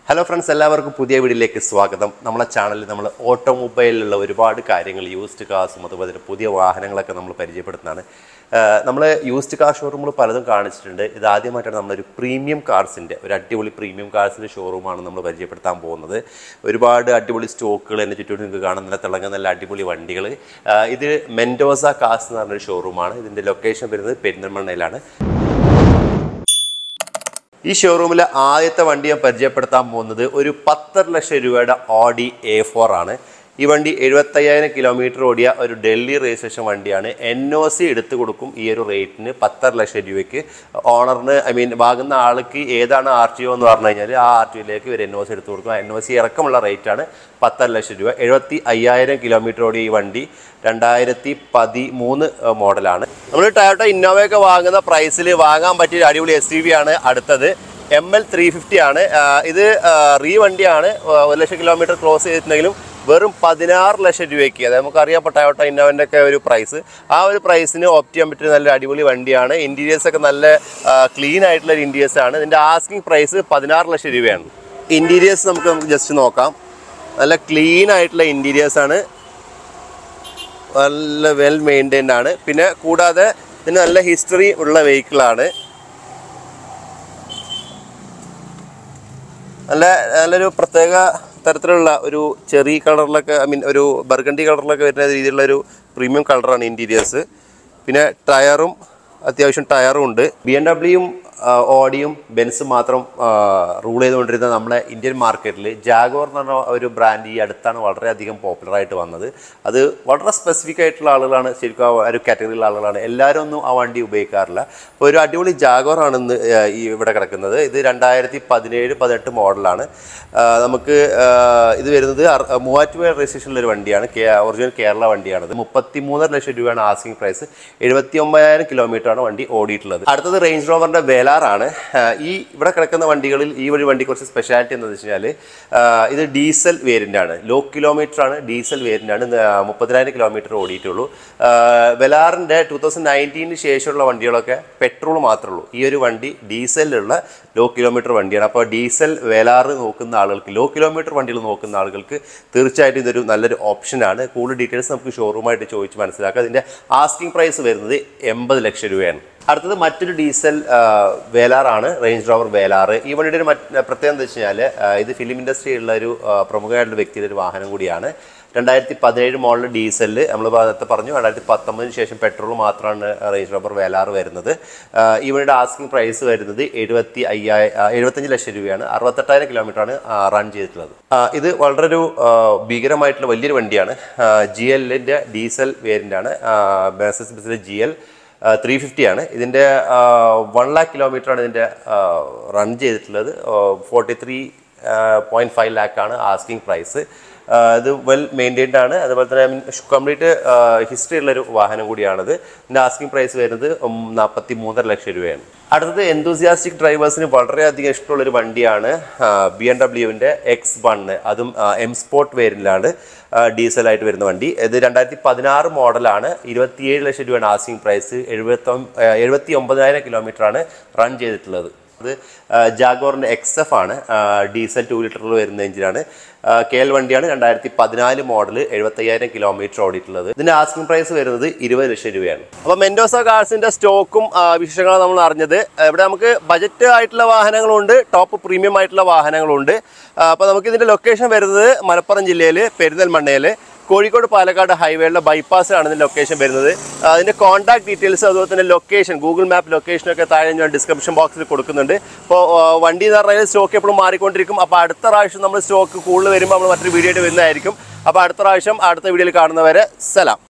hello friends എല്ലാവർക്കും പുതിയ വീഡിയോയിലേക്ക് സ്വാഗതം നമ്മളെ ചാനലിൽ നമ്മൾ ഓട്ടോമൊബൈലിലുള്ള ഒരുപാട് കാര്യങ്ങൾ യൂസ്ഡ് കാർസും അതുപോലെ തന്നെ പുതിയ വാഹനങ്ങളൊക്കെ നമ്മൾ പരിചയപ്പെടുത്തുന്നതാണ് നമ്മൾ യൂസ്ഡ് കാർ ഷോറൂമുകൾ പലതും കാണിച്ചിട്ടുണ്ട് ഇത് ആദ്യമായിട്ടാണ് നമ്മളൊരു പ്രീമിയം കാർസിൻ്റെ ഒരു അടിപൊളി പ്രീമിയം കാർസിൻ്റെ ഷോറൂമാണ് നമ്മൾ പരിചയപ്പെടുത്താൻ പോകുന്നത് ഒരുപാട് അടിപൊളി സ്റ്റോക്കുകൾ എന്നെ ചുറ്റും നിങ്ങൾക്ക് കാണാൻ നല്ല തിളങ്ങുന്ന നല്ല അടിപൊളി വണ്ടികൾ ഇത് മെൻഡോസ കാർസ് എന്ന് പറഞ്ഞൊരു ഷോറൂമാണ് ഇതിൻ്റെ ലൊക്കേഷൻ വരുന്നത് പെരിന്തൽമണ്ണയിലാണ് ഈ ഷോറൂമിൽ ആദ്യത്തെ വണ്ടി ഞാൻ പരിചയപ്പെടുത്താൻ പോകുന്നത് ഒരു പത്തര ലക്ഷം രൂപയുടെ ഓഡി എ ഫോർ ആണ് ഈ വണ്ടി എഴുപത്തയ്യായിരം കിലോമീറ്റർ ഓടിയ ഒരു ഡൽഹി രജിസ്ട്രേഷൻ വണ്ടിയാണ് എൻ ഒ സി എടുത്തു കൊടുക്കും ഈ ഒരു റേറ്റിന് പത്തര ലക്ഷം രൂപയ്ക്ക് ഓണറിന് ഐ മീൻ വാങ്ങുന്ന ആൾക്ക് ഏതാണ് ആർ ടി ഒ എന്ന് പറഞ്ഞു കഴിഞ്ഞാൽ ആ ആർ ടി ഒയിലേക്ക് ഒരു എൻ ഒ സി എടുത്തു കൊടുക്കും എൻ ഒ സി ഇറക്കമുള്ള റേറ്റാണ് പത്തര ലക്ഷം രൂപ എഴുപത്തി അയ്യായിരം കിലോമീറ്റർ ഓടിയ ഈ വണ്ടി രണ്ടായിരത്തി പതിമൂന്ന് മോഡലാണ് നമ്മൾ ടയോട്ട ഇന്നോവയൊക്കെ വാങ്ങുന്ന പ്രൈസിൽ വാങ്ങാൻ പറ്റിയ ഒരു അടിപൊളി എസ് യു വി ആണ് അടുത്തത് എം എൽ ത്രീ ഫിഫ്റ്റി ആണ് ആ, ഇത് റീ വണ്ടിയാണ് ആ, ഒരു ലക്ഷം കിലോമീറ്റർ ക്രോസ് ചെയ്തിട്ടുണ്ടെങ്കിലും വെറും പതിനാറ് ലക്ഷം രൂപയ്ക്ക് അതായത് നമുക്കറിയാം ഇപ്പോൾ ടയോട്ട ഇന്നോവൻ്റെ ഒക്കെ ഒരു പ്രൈസ് ആ ഒരു പ്രൈസിന് ഓപ്റ്റ് ചെയ്യാൻ പറ്റിയ നല്ല അടിപൊളി വണ്ടിയാണ് ഇൻറ്റീരിയേഴ്സ് ഒക്കെ നല്ല ക്ലീൻ ആയിട്ടുള്ള ഒരു ഇൻറ്റീരിയേഴ്സ് ആണ് ഇതിൻ്റെ ആസ്കിങ് പ്രൈസ് പതിനാറ് ലക്ഷം രൂപയാണ് ഇൻറ്റീരിയേഴ്സ് നമുക്ക് നമുക്ക് ജസ്റ്റ് നോക്കാം നല്ല ക്ലീൻ ആയിട്ടുള്ള ഇൻറ്റീരിയേഴ്സ് ആണ് നല്ല വെൽ മെയിൻറ്റൈൻഡ് ആണ് പിന്നെ കൂടാതെ ഇതിന് നല്ല ഹിസ്റ്ററി ഉള്ള വെഹിക്കിളാണ് നല്ല നല്ലൊരു പ്രത്യേക തരത്തിലുള്ള ഒരു ചെറി കളറിലൊക്കെ ഐ മീൻ ഒരു ബർഗണ്ടി കളറിലൊക്കെ വരുന്ന രീതിയിലുള്ള ഒരു പ്രീമിയം കളറാണ് ഇൻറ്റീരിയേഴ്സ് പിന്നെ ടയറും അത്യാവശ്യം ടയറും ഉണ്ട് ബി എം ഡബ്ല്യൂയും ഓഡിയും ബെൻസും മാത്രം റൂൾ ചെയ്തുകൊണ്ടിരുന്ന നമ്മുടെ ഇന്ത്യൻ മാർക്കറ്റിൽ ജാഗോർ എന്ന് പറഞ്ഞ ഒരു ബ്രാൻഡ് ഈ അടുത്താണ് വളരെയധികം പോപ്പുലറായിട്ട് വന്നത് അത് വളരെ സ്പെസിഫിക് ആയിട്ടുള്ള ആളുകളാണ് ശരിക്കും ആ ഒരു കാറ്റഗറിയിലുള്ള ആളുകളാണ് എല്ലാവരും ഒന്നും ആ വണ്ടി ഉപയോഗിക്കാറില്ല അപ്പോൾ ഒരു അടിപൊളി ജാഗോർ ആണ് ഇന്ന് ആ, ഈ ഇവിടെ കിടക്കുന്നത് ഇത് രണ്ടായിരത്തി പതിനേഴ് പതിനെട്ട് മോഡലാണ് ആ, നമുക്ക് ആ, ഇത് വരുന്നത് അറ- മൂവാറ്റുപുഴ രജിസ്ട്രേഷനിലുള്ള ഒരു വണ്ടിയാണ് കേ ഒറിജിനൽ കേരള വണ്ടിയാണ് ഇത് മുപ്പത്തി മൂന്നര ലക്ഷം രൂപയാണ് ആസ്കിംഗ് പ്രൈസ് എഴുപത്തി ഒമ്പതിനായിരം കിലോമീറ്റർ ആണ് വണ്ടി ഓടിയിട്ടുള്ളത് അടുത്തത് റേഞ്ച് റോവറിന്റെ വേലാറാണ് ആ, ഈ ഇവിടെ കിടക്കുന്ന വണ്ടികളിൽ ഈ ഒരു വണ്ടി കുറച്ച് സ്പെഷ്യാലിറ്റി എന്താണെന്ന് വെച്ച് കഴിഞ്ഞാൽ ഇത് ഡീസൽ വേരിയൻ്റ് ആണ് ലോ കിലോമീറ്റർ ആണ് ഡീസൽ വേരിയൻ്റ് ആണ് ഇത്, ആ, മുപ്പതിനായിരം കിലോമീറ്റർ ഓടിയിട്ടുള്ളൂ ആ, വെലാറിൻ്റെ ടൂ തൗസൻഡ് നയൻറ്റീനിന് ശേഷമുള്ള വണ്ടികളൊക്കെ പെട്രോൾ മാത്രമേ ഉള്ളൂ ഈ ഒരു വണ്ടി ഡീസലിലുള്ള ലോ കിലോമീറ്റർ വണ്ടിയാണ് അപ്പോൾ ഡീസൽ വേലാറ് നോക്കുന്ന ആളുകൾക്ക് ലോ കിലോമീറ്റർ വണ്ടികൾ നോക്കുന്ന ആളുകൾക്ക് തീർച്ചയായിട്ടും ഇതൊരു നല്ലൊരു ഓപ്ഷനാണ് കൂടുതൽ ഡീറ്റെയിൽസ് നമുക്ക് ഷോറൂമായിട്ട് ചോദിച്ച് മനസ്സിലാക്കാം അതിൻ്റെ ആസ്കിംഗ് പ്രൈസ് വരുന്നത് എൺപത് ലക്ഷം രൂപയാണ് അടുത്തത് മറ്റൊരു ഡീസൽ ആ, വേലാറാണ് റേഞ്ച് റോവർ വേലാറ് ഈ വണ്ടിയുടെ ഒരു മറ്റ് പ്രത്യേകത എന്താ വെച്ച് കഴിഞ്ഞാൽ ഇത് ഫിലിം ഇൻഡസ്ട്രിയിലുള്ള ഒരു ആ, പ്രമുഖമായിട്ടുള്ള വ്യക്തിയുടെ ഒരു വാഹനം കൂടിയാണ് രണ്ടായിരത്തി പതിനേഴ് മോഡൽ ഡീസലിൽ നമ്മൾ നേരത്തെ പറഞ്ഞു രണ്ടായിരത്തി പത്തൊമ്പതിന് ശേഷം പെട്രോൾ മാത്രമാണ് റേഞ്ച് റോവർ വേലാറ് വരുന്നത് ആ, ഇവരുടെ ആസ്കിംഗ് പ്രൈസ് വരുന്നത് എഴുപത്തി അയ്യായി എഴുപത്തഞ്ച് ലക്ഷം രൂപയാണ് അറുപത്തെട്ടായിരം കിലോമീറ്ററാണ് റൺ ചെയ്തിട്ടുള്ളത് ആ, ഇത് വളരെ ഒരു ആ, ഭീകരമായിട്ടുള്ള വലിയൊരു വണ്ടിയാണ് ജി എല്ലിൻ്റെ ഡീസൽ വേരിയൻ്റ് ആണ് ബേസസ് ബസ്സിലെ ജി എൽ ത്രീ ഫിഫ്റ്റി ആണ് ഇതിൻ്റെ വൺ ലാക്ക് കിലോമീറ്റർ ആണ് ഇതിൻ്റെ റൺ ചെയ്തിട്ടുള്ളത് ഫോർട്ടി ത്രീ പോയിൻറ്റ് ഫൈവ് ലാക്കാണ് ആസ്കിംഗ് പ്രൈസ് ഇത് വെൽ മെയിൻറ്റൈൻഡ് ആണ് അതുപോലെ തന്നെ കംപ്ലീറ്റ് ഹിസ്റ്ററി ഉള്ളൊരു വാഹനം കൂടിയാണിത് ഇതിൻ്റെ ആസ്കിംഗ് പ്രൈസ് വരുന്നത് നാൽപ്പത്തി മൂന്നര ലക്ഷം രൂപയാണ് അടുത്തത് എന്തൂസിയാസ്റ്റിക് ഡ്രൈവേഴ്സിന് വളരെയധികം ഇഷ്ടമുള്ളൊരു വണ്ടിയാണ് ബി എം ഡബ്ല്യുവിൻ്റെ എക്സ് വണ്ണ് അതും എം സ്പോർട്ട് വേരിയൻ്റിലാണ് ഡീസലായിട്ട് വരുന്ന വണ്ടി ഇത് രണ്ടായിരത്തി പതിനാറ് മോഡലാണ് ഇരുപത്തിയേഴ് ലക്ഷം രൂപയാണ് ആസ്കിംഗ് പ്രൈസ് എഴുപത്തി എഴുപത്തി ഒമ്പതിനായിരം കിലോമീറ്ററാണ് റൺ ചെയ്തിട്ടുള്ളത് അത് ജാഗോറിൻ്റെ എക്സ് എഫ് ആണ് ആ, ഡീസൽ ടു ലിറ്ററിൽ വരുന്ന എഞ്ചിനാണ് കെ എൽ വണ്ടിയാണ് രണ്ടായിരത്തി പതിനാല് മോഡൽ എഴുപത്തയ്യായിരം കിലോമീറ്റർ ഓടിയിട്ടുള്ളത് ഇതിന്റെ ആസ്കിംഗ് പ്രൈസ് വരുന്നത് ഇരുപത് ലക്ഷം രൂപയാണ് അപ്പോൾ മെൻഡോസ കാർസിന്റെ സ്റ്റോക്കും ആ, വിശേഷങ്ങളും നമ്മൾ അറിഞ്ഞത് ആ, ഇവിടെ നമുക്ക് ബജറ്റ് ആയിട്ടുള്ള വാഹനങ്ങളുണ്ട് ടോപ്പ് പ്രീമിയം ആയിട്ടുള്ള വാഹനങ്ങളുണ്ട് അപ്പോൾ നമുക്ക് ഇതിന്റെ ലൊക്കേഷൻ വരുന്നത് മലപ്പുറം ജില്ലയിൽ പെരിന്തൽമണ്ണയിൽ കോഴിക്കോട് പാലക്കാട് ഹൈവേയുടെ ബൈപ്പാസിലാണ് ഇതിന്റെ ലൊക്കേഷൻ വരുന്നത് ആ, അതിന്റെ കോൺടാക്ട് ഡീറ്റെയിൽസ് അതുപോലെ തന്നെ ലൊക്കേഷൻ ഗൂഗിൾ മാപ്പ് ലൊക്കേഷനൊക്കെ താഴെ ഞാൻ ഡിസ്ക്രിപ്ഷൻ ബോക്സിൽ കൊടുക്കുന്നുണ്ട് അപ്പോൾ വണ്ടി എന്ന് പറഞ്ഞാൽ സ്റ്റോക്ക് എപ്പോഴും മാറിക്കൊണ്ടിരിക്കും അപ്പോൾ അടുത്ത പ്രാവശ്യം നമ്മൾ സ്റ്റോക്ക് കൂടുതൽ വരുമ്പോൾ നമ്മൾ മറ്റൊരു വീഡിയോ ആയിട്ട് വരുന്നതായിരിക്കും അപ്പോൾ അടുത്ത പ്രാവശ്യം അടുത്ത വീഡിയോയിൽ കാണുന്നവരെ സലാം